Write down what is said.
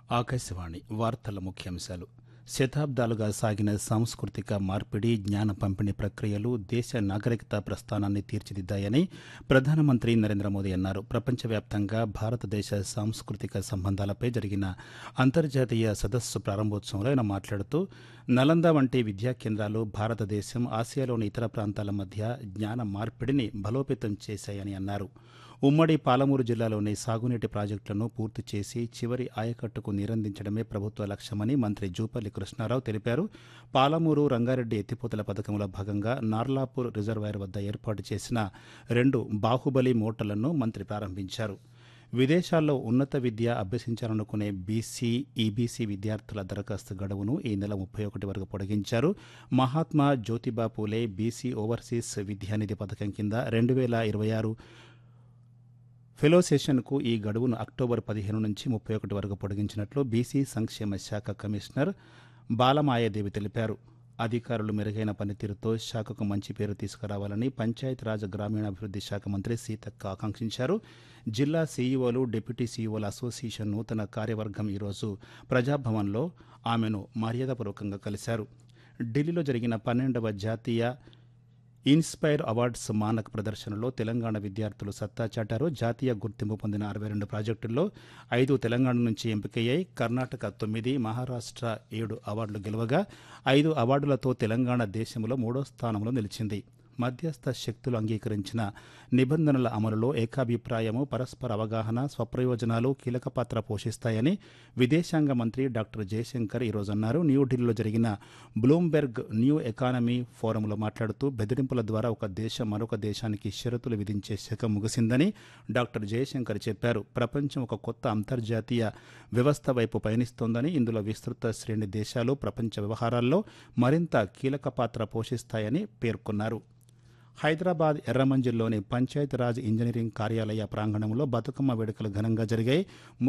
ఆకాశవాణి వార్తల ముఖ్యాంశాలు శతాబ్దాలుగా సాగిన సాంస్కృతిక మార్పిడి జ్ఞాన పంపిణీ ప్రక్రియలు దేశ నాగరికత ప్రస్థానాన్ని తీర్చిదిద్దాయని ప్రధానమంత్రి నరేంద్ర మోదీ అన్నారు ప్రపంచవ్యాప్తంగా భారతదేశ సాంస్కృతిక సంబంధాలపై జరిగిన అంతర్జాతీయ సదస్సు ప్రారంభోత్సవంలో ఆయన మాట్లాడుతూ నలంద వంటి విద్యా కేంద్రాలు భారతదేశం ఆసియాలోని ఇతర ప్రాంతాల మధ్య జ్ఞాన మార్పిడిని బలోపేతం చేశాయని అన్నారు ఉమ్మడి పాలమూరు జిల్లాలోని సాగునీటి ప్రాజెక్టులను పూర్తి చేసి చివరి ఆయకట్టుకు నీరందించడమే ప్రభుత్వ లక్ష్యమని మంత్రి జూపల్లి కృష్ణారావు తెలిపారు పాలమూరు రంగారెడ్డి ఎత్తిపోతల పథకంలో భాగంగా నార్లాపూర్ రిజర్వాయర్ వద్ద ఏర్పాటు చేసిన రెండు బాహుబలి మోటార్లను మంత్రి ప్రారంభించారు విదేశాల్లో ఉన్నత విద్య అభ్యసించాలనుకునే బీసీ ఈబీసీ విద్యార్థుల దరఖాస్తు గడువును ఈ నెల ముప్పై ఒకటి వరకు పొడిగించారు మహాత్మా జ్యోతిబా పూలే బీసీ ఓవర్సీస్ విద్యానిధి పథకం కింద రెండు వేల ఇరవై ఆరు ఫెలో సెషన్కు ఈ గడువును అక్టోబర్ పదిహేను నుంచి ముప్పై ఒకటి వరకు పొడిగించినట్లు బీసీ సంక్షేమ శాఖ కమిషనర్ బాలమాయాదేవి తెలిపారు అధికారులు మెరుగైన పనితీరుతో శాఖకు మంచి పేరు తీసుకురావాలని పంచాయతీరాజ్ గ్రామీణాభివృద్ధి శాఖ మంత్రి సీతక్క ఆకాంక్షించారు జిల్లా సీఈఓలు డిప్యూటీ సీఈఓల అసోసియేషన్ నూతన కార్యవర్గం ఈరోజు ప్రజాభవన్లో ఆమెను మర్యాదపూర్వకంగా కలిశారు ఢిల్లీలో జరిగిన పన్నెండవ జాతీయ ఇన్స్పైర్ అవార్డ్స్ మానక్ ప్రదర్శనలో తెలంగాణ విద్యార్థులు సత్తా చాటారు జాతీయ గుర్తింపు పొందిన అరవై రెండు ప్రాజెక్టుల్లో ఐదు తెలంగాణ నుంచి ఎంపికయ్యాయి కర్ణాటక తొమ్మిది మహారాష్ట్ర ఏడు అవార్డులు గెలవగా ఐదు అవార్డులతో తెలంగాణ దేశంలో మూడో స్థానంలో నిలిచింది మధ్యస్థ శక్తులు అంగీకరించిన నిబంధనల అమలులో ఏకాభిప్రాయము పరస్పర అవగాహన స్వప్రయోజనాలు కీలక పాత్ర పోషిస్తాయని విదేశాంగ మంత్రి డాక్టర్ జయశంకర్ ఈరోజు అన్నారు న్యూఢిల్లీలో జరిగిన బ్లూంబెర్గ్ న్యూ ఎకానమీ ఫోరంలో మాట్లాడుతూ బెదిరింపుల ద్వారా ఒక దేశం మరొక దేశానికి షరతులు విధించే శకం ముగిసిందని డాక్టర్ జయశంకర్ చెప్పారు ప్రపంచం ఒక కొత్త అంతర్జాతీయ వ్యవస్థ వైపు పయనిస్తోందని ఇందులో విస్తృత శ్రేణి దేశాలు ప్రపంచ వ్యవహారాల్లో మరింత కీలక పాత్ర పోషిస్తాయని పేర్కొన్నారు హైదరాబాద్ ఎర్రమంజిల్లోని పంచాయతీరాజ్ ఇంజనీరింగ్ కార్యాలయ ప్రాంగణంలో బతుకమ్మ వేడుకలు ఘనంగా జరిగాయి